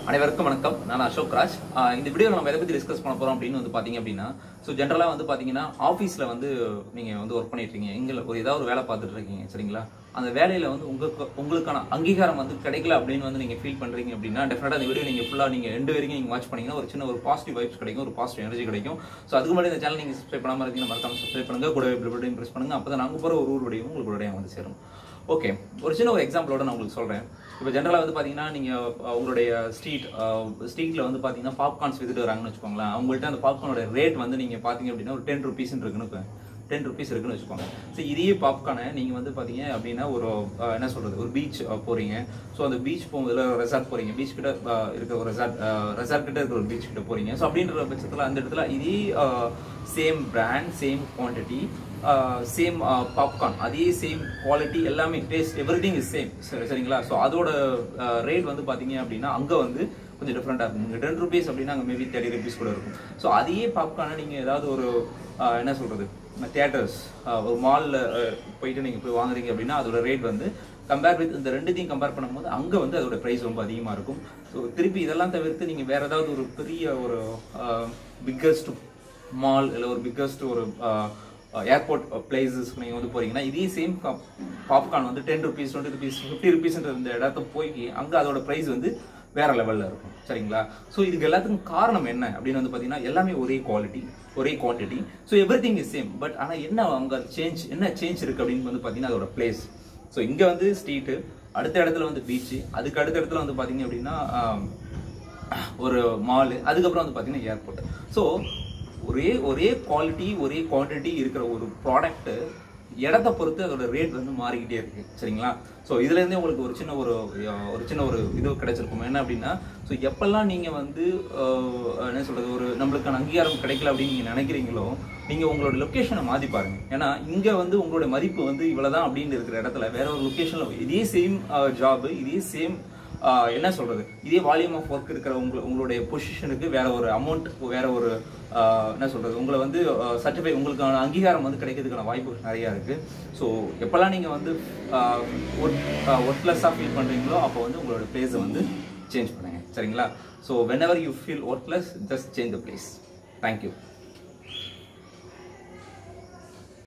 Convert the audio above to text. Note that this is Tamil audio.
அனைவருக்கும் வணக்கம் நான் அசோக் ராஜ் ஆஹ் இந்த வீடியோ நம்ம எதை பத்தி டிஸ்கஸ் பண்ண போறோம் அப்படின்னு வந்து பாத்தீங்க அப்படின்னா ஸோ ஜென்ரலா வந்து பாத்தீங்கன்னா ஆஃபீஸ்ல வந்து நீங்க வந்து ஒர்க் பண்ணிட்டு இருக்கீங்க எங்க ஒரு ஏதாவது ஒரு வேலை பார்த்துட்டு இருக்கீங்க சரிங்களா அந்த வேலையில வந்து உங்களுக்கு உங்களுக்கான அங்கீகாரம் வந்து கிடைக்கல அப்படின்னு வந்து நீங்க ஃபீல் பண்றீங்க அப்படின்னா டெஃபினட்டா இந்த வீடியோ நீங்க ஃபுல்லா நீங்க ரெண்டு வரைக்கும் நீங்க வாட்ச் பண்ணீங்கன்னா ஒரு சின்ன ஒரு பாசிட்டிவ் வைப்ஸ் கிடைக்கும் ஒரு பாசிட்டிவ் எனர்ஜி கிடைக்கும் ஸோ அதுக்கு முன்னாடி இந்த சேனல் நீங்க சப்ஸ்கிரைப் பண்ணாம இருக்கீங்க மறக்காம சப்ஸ்கிரைப் பண்ணுங்க கூட பட்டன் பிரஸ் பண்ணுங்க அப்பதான் நாங்க போற ஒரு ஊர் வடியும் உங்களுக்கு உடனே வந்து சேரும் ஓகே ஒரு சின்ன ஒரு எக்ஸாம்பிளோட நான் உங்களுக்கு சொல்றேன் இப்போ ஜென்ரலாக வந்து பார்த்தீங்கன்னா நீங்கள் உங்களுடைய ஸ்ட்ரீட் ஸ்ட்ரீட்டில் வந்து பார்த்தீங்கன்னா பாப்கார்ன்ஸ் வித்துட்டு வராங்கன்னு வச்சுக்கோங்களேன் அவங்கள்ட்ட அந்த பாப்கார்னோட ரேட் வந்து நீங்கள் பார்த்தீங்க அப்படின்னா ஒரு டென் ருபீஸ்ன்னு இருக்குன்னு டென் ருபீஸ் இருக்குன்னு வச்சுக்கோங்க ஸோ இதே பாப்கார்னை நீங்கள் வந்து பார்த்தீங்க அப்படின்னா ஒரு அஹ், என்ன சொல்கிறது ஒரு பீச் போகிறீங்க ஸோ அந்த பீச் போகும்போதுல ரெசார்ட் போகிறீங்க பீச் கிட்ட அஹ், இருக்கிற ஒரு ரெசார்ட் ரெசார்ட் கிட்ட இருக்கிற ஒரு பீச் கிட்ட போகிறீங்க ஸோ அப்படின்ற பட்சத்தில் அந்த இடத்துல இதே same brand same quantity same popcorn அதே சேம் குவாலிட்டி எல்லாமே taste everything is same சரிங்களா ஸோ அதோட ரேட் வந்து பார்த்தீங்க அப்படின்னா அங்கே வந்து கொஞ்சம் டிஃப்ரெண்டாக இருக்கும் நீங்கள் டென் ருபீஸ் அப்படின்னா அங்கே மேபி தேர்ட்டி ருபீஸ் கூட இருக்கும் ஸோ அதே பாப்கார்னை நீங்கள் ஏதாவது ஒரு ஆஹ், என்ன சொல்கிறது தியேட்டர்ஸ் ஒரு மாலில் போயிட்டு நீங்கள் போய் வாங்குறீங்க அப்படின்னா அதோட ரேட் வந்து கம்பேர் வித் இந்த ரெண்டுத்தையும் கம்பேர் பண்ணும்போது அங்கே வந்து அதோட ப்ரைஸ் ரொம்ப அதிகமாக இருக்கும் ஸோ திருப்பி இதெல்லாம் தவிர்த்து நீங்கள் வேற ஏதாவது ஒரு பெரிய ஒரு பிக்கஸ்ட் மால் இல்லை ஒரு பிக்கஸ்ட் ஒரு ஏர்போர்ட் பிளேசஸ் நீங்கள் வந்து போறீங்கன்னா இதே சேம் பாப்கார்ன் வந்து ten rupees twenty rupees fifty ருபீஸ்ன்ற இந்த இடத்த போய் அங்கே அதோட ப்ரைஸ் வந்து வேற லெவலில் இருக்கும் சரிங்களா ஸோ இதுக்கு எல்லாத்துக்கும் காரணம் என்ன அப்படின்னு வந்து பார்த்தீங்கன்னா எல்லாமே ஒரே குவாலிட்டி ஒரே quantity so everything is same but ஆனால் என்ன அங்கே சேஞ்ச் என்ன சேஞ்ச் இருக்கு அப்படின்னு வந்து பார்த்தீங்கன்னா அதோட பிளேஸ் ஸோ இங்கே வந்து ஸ்ட்ரீட்டு அடுத்த இடத்துல வந்து பீச்சு அதுக்கு அடுத்த இடத்துல வந்து பார்த்தீங்க அப்படின்னா ஆம், ஒரு மாலு அதுக்கப்புறம் வந்து பார்த்தீங்கன்னா ஏர்போர்ட் ஸோ ஒரே ஒரே குவாலிட்டி ஒரே குவான்டிட்டி இருக்கிற ஒரு ப்ராடக்ட் இடத்த பொறுத்து அதோட ரேட் வந்து மாறிக்கிட்டே இருக்கு சரிங்களா ஸோ இதுல இருந்தே உங்களுக்கு ஒரு சின்ன ஒரு அஹ், ஒரு சின்ன ஒரு இது கிடைச்சிருக்கும் என்ன அப்படின்னா ஸோ எப்பெல்லாம் நீங்க வந்து அஹ், என்ன சொல்றது ஒரு நம்மளுக்கான அங்கீகாரம் கிடைக்கல அப்படின்னு நீங்க நினைக்கிறீங்களோ நீங்க உங்களோட லொக்கேஷனை மாத்தி பாருங்க ஏன்னா இங்க வந்து உங்களுடைய மதிப்பு வந்து இவ்வளவுதான் அப்படின்னு இருக்கிற இடத்துல வேற ஒரு லொக்கேஷன்ல இதே சேம் ஜாப் இதே சேம் ஆஹ் என்ன சொல்றது இதே வால்யூம் ஆஃப் ஒர்க் இருக்கிற உங்க உங்களுடைய பொசிஷனுக்கு வேற ஒரு அமௌண்ட் வேற ஒரு ஆஹ் என்ன சொல்றது உங்களை வந்து சர்டிஃபை உங்களுக்கான அங்கீகாரம் வந்து கிடைக்கிறதுக்கான வாய்ப்புகள் நிறைய இருக்கு ஸோ எப்பெல்லாம் நீங்க வந்து ஒர்க்லெஸ்ஸாக ஃபீல் பண்றீங்களோ அப்போ வந்து உங்களோட பிளேஸை வந்து சேஞ்ச் பண்ணுங்க சரிங்களா so whenever you feel workless just change the place thank you